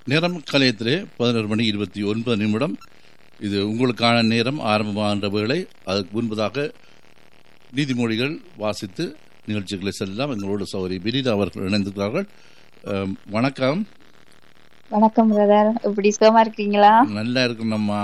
நேரம் கலையத்திலே பதினோரு மணி இருபத்தி ஒன்பது நிமிடம் இது உங்களுக்கான நேரம் ஆரம்பமாகின்ற வேளை அதற்கு முன்பதாக நீதிமொழிகள் வாசித்து நிகழ்ச்சிகளை செல்லலாம் எங்களோட சௌரி வினிதா அவர்கள் இணைந்திருக்கிறார்கள் அம், வணக்கம் வணக்கம் பிரதர் எப்படி சுகமா இருக்கீங்களா நல்லா இருக்கணும்மா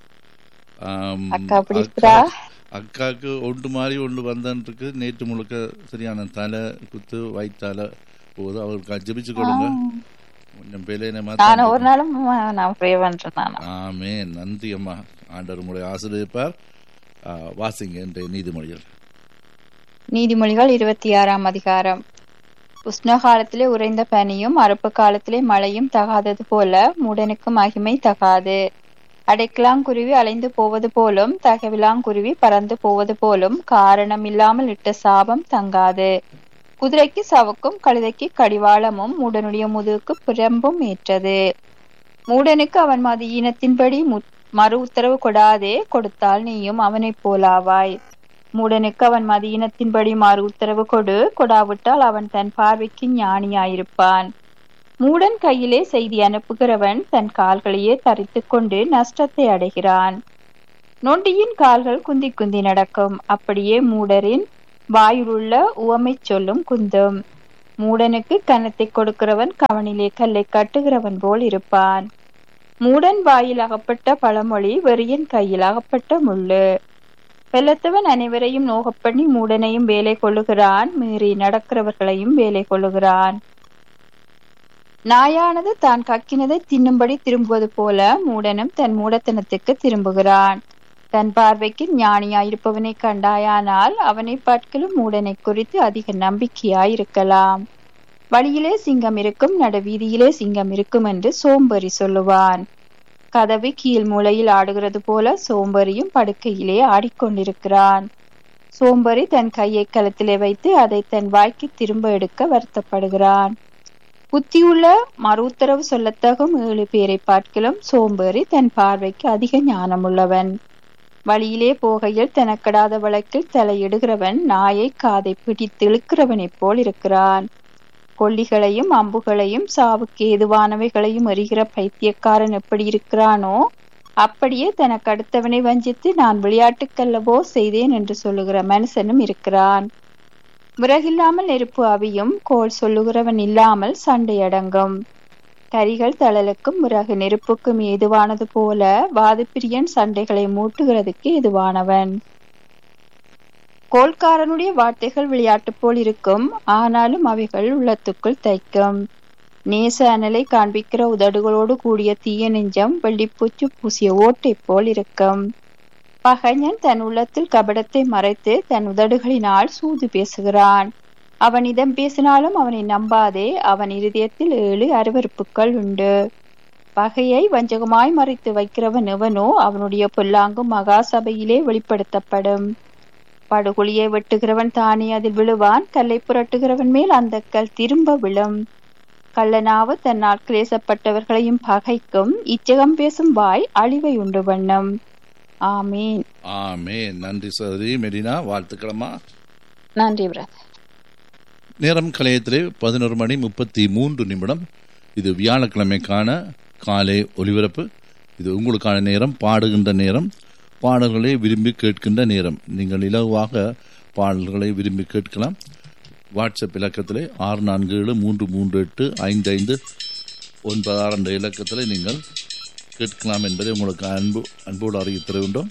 ஆம், அக்கா எப்படி இருக்கிறா அக்காவுக்கு ஒன்று மாதிரி ஒன்று வந்தான்னு இருக்கு நேற்று முழுக்க சரியான தலை குத்து வயிற்றால போகுது அவருக்கு ஜெபிச்சு கொடுங்க கொஞ்சம் பிள்ளைனை நான் ஒரு நாளும் அஹ், நான் ப்ரே பண்றேன் நான் ஆமே நன்றி அம்மா ஆண்டவர் உங்களை ஆசிரியப்பார் ஆ, வாசிங்க இன்றைய நீதிமொழிகள் நீதிமொழிகள் இருபத்தி ஆறாம் அதிகாரம் உஷ்ண காலத்திலே உறைந்த பனியும் அறுப்பு காலத்திலே மழையும் தகாதது போல மூடனுக்கு மகிமை தகாது அடைக்கலாங்குருவி அலைந்து போவது போலும் தகவிலாங்குருவி பறந்து போவது போலும் காரணம் இல்லாமல் இட்ட சாபம் தங்காது குதிரைக்கு சவுக்கும் கழுதைக்கு கடிவாளமும் மூடனுடைய முதுகுக்கு பிரம்பும் ஏற்றது மூடனுக்கு அவன் மது ஈனத்தின்படி மு- மறு உத்தரவு கொடாதே கொடுத்தால் நீயும் அவனைப் போலாவாய் மூடனுக்கு அவன் மதியினத்தின்படி மாறு உத்தரவு கொடு கொடாவிட்டால் அவன் தன் பார்வைக்கு ஞானியாயிருப்பான் மூடன் கையிலே செய்தி அனுப்புகிறவன் தன் கால்களையே தரித்துக் கொண்டு நஷ்டத்தை அடைகிறான் நொண்டியின் கால்கள் குந்தி குந்தி நடக்கும் அப்படியே மூடரின் வாயிலுள்ள உவமைச் சொல்லும் குந்தும் மூடனுக்கு கன்னத்தை கொடுக்கிறவன் கவனிலே கல்லை கட்டுகிறவன் போல் இருப்பான் மூடன் வாயில் அகப்பட்ட பழமொழி வெறியன் கையில் அகப்பட்ட முள்ளு வெள்ளத்தவன் அனைவரையும் நோகப் பண்ணி மூடனையும் வேலை கொள்ளுகிறான் மீறி நடக்கிறவர்களையும் வேலை கொள்ளுகிறான் நாயானது தான் கக்கினதை தின்னும்படி திரும்புவது போல மூடனும் தன் மூடத்தனத்துக்கு திரும்புகிறான் தன் பார்வைக்கு ஞானியாயிருப்பவனை கண்டாயானால் அவனை பார்க்கலும் மூடனை குறித்து அதிக நம்பிக்கையாயிருக்கலாம் வழியிலே சிங்கம் இருக்கும் நடுவீதியிலே சிங்கம் இருக்கும் என்று சோம்பரி சொல்லுவான் கதவு கீழ் மூலையில் ஆடுகிறது போல சோம்பரியும் படுக்கையிலே ஆடிக்கொண்டிருக்கிறான் சோம்பரி தன் கையை கலத்திலே வைத்து அதை தன் வாய்க்கு திரும்ப எடுக்க வருத்தப்படுகிறான் புத்தியுள்ள மறு உத்தரவு சொல்லத்தகும் ஏழு பேரை பார்க்கிலும் சோம்பேறி தன் பார்வைக்கு அதிக ஞானமுள்ளவன் வழியிலே போகையில் தனக்கடாத வழக்கில் தலையிடுகிறவன் நாயை காதை பிடித்து இழுக்கிறவனைப் போல் இருக்கிறான் கொல்லிகளையும் அம்புகளையும் சாவுக்கு ஏதுவானவைகளையும் எறிகிற பைத்தியக்காரன் எப்படி இருக்கிறானோ அப்படியே தனக்கு அடுத்தவனை வஞ்சித்து நான் விளையாட்டுக்கல்லவோ செய்தேன் என்று சொல்லுகிற மனுஷனும் இருக்கிறான் விறகில்லாமல் நெருப்பு அவியும் கோல் சொல்லுகிறவன் இல்லாமல் சண்டை அடங்கும் கரிகள் தழலுக்கும் விறகு நெருப்புக்கும் ஏதுவானது போல வாதப்பிரியன் சண்டைகளை மூட்டுகிறதுக்கு ஏதுவானவன் கோல்காரனுடைய வார்த்தைகள் விளையாட்டு போல் இருக்கும் ஆனாலும் அவைகள் உள்ளத்துக்குள் தைக்கும் நேச அனலை காண்பிக்கிற உதடுகளோடு கூடிய தீய நெஞ்சம் வெள்ளிப்பூச்சு பூசிய ஓட்டை போல் இருக்கும் பகைஞன் தன் உள்ளத்தில் கபடத்தை மறைத்து தன் உதடுகளினால் சூது பேசுகிறான் அவன் இதம் பேசினாலும் அவனை நம்பாதே அவன் இருதயத்தில் ஏழு அருவருப்புகள் உண்டு பகையை வஞ்சகமாய் மறைத்து வைக்கிறவன் எவனோ அவனுடைய பொல்லாங்கும் மகாசபையிலே வெளிப்படுத்தப்படும் படுகுழியை வெட்டுகிறவன் தானே அதில் விழுவான் கல்லை புரட்டுகிறவன் மேல் அந்த கல் திரும்ப விழும் கள்ளனாவு தன்னால் கிளேசப்பட்டவர்களையும் பகைக்கும் இச்சகம் பேசும் வாய் அழிவை உண்டு வண்ணம் ஆமீன் ஆமே நன்றி சரி மெரினா வாழ்த்துக்களம்மா நன்றி பிரதர் நேரம் கலையத்திலே பதினோரு மணி முப்பத்தி மூன்று நிமிடம் இது வியாழக்கிழமைக்கான காலை ஒலிபரப்பு இது உங்களுக்கான நேரம் பாடுகின்ற நேரம் பாடல்களை விரும்பி கேட்கின்ற நேரம் நீங்கள் இலகுவாக பாடல்களை விரும்பி கேட்கலாம் வாட்ஸ்அப் இலக்கத்திலே ஆறு நான்கு ஏழு மூன்று மூன்று எட்டு ஐந்து ஐந்து ஒன்பது ஆறு என்ற இலக்கத்தில் நீங்கள் கேட்கலாம் என்பதை உங்களுக்கு அன்பு அன்போடு அறிவித்து தருகின்றோம்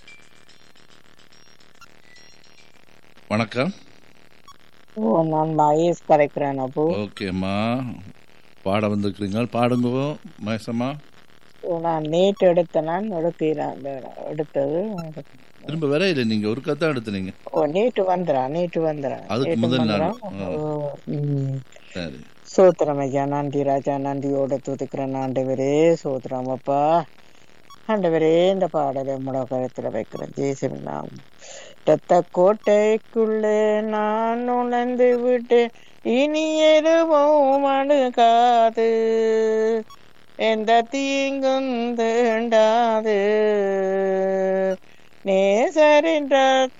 வணக்கம் ஓ நான் மகேஷ் கரைக்கிறேன் அப்போ ஓகேம்மா பாட வந்திருக்கிறீங்க பாடுங்க மகேசம்மா ஓ, நான் நேற்று எடுத்த நான் எடுக்கிறேன் அந்த எடுத்தது திரும்ப வர இல்லை நீங்க ஒரு கதை எடுத்துனீங்க ஓ நேற்று வந்துடுறேன் நேற்று வந்துடுறேன் அதுக்கு நேற்று முதல் நாள். வந்துடுறேன். ஆ. ஓ, ம். சரி சோத்திரம் ஐயா நன்றி ராஜா நன்றியோட துதிக்கிறேன் ஆண்டவரே சோத்திரம் அப்பா ஆண்டவரே இந்த பாடலை முடக்கரத்தில் வைக்கிறேன் ஜேசுவின் நாம் ரத்த கோட்டைக்குள்ளே நான் நுழைந்து விட்டேன் இனி எதுவும் அணுகாது எந்த தீங்கும் தீண்டாது நேசரின்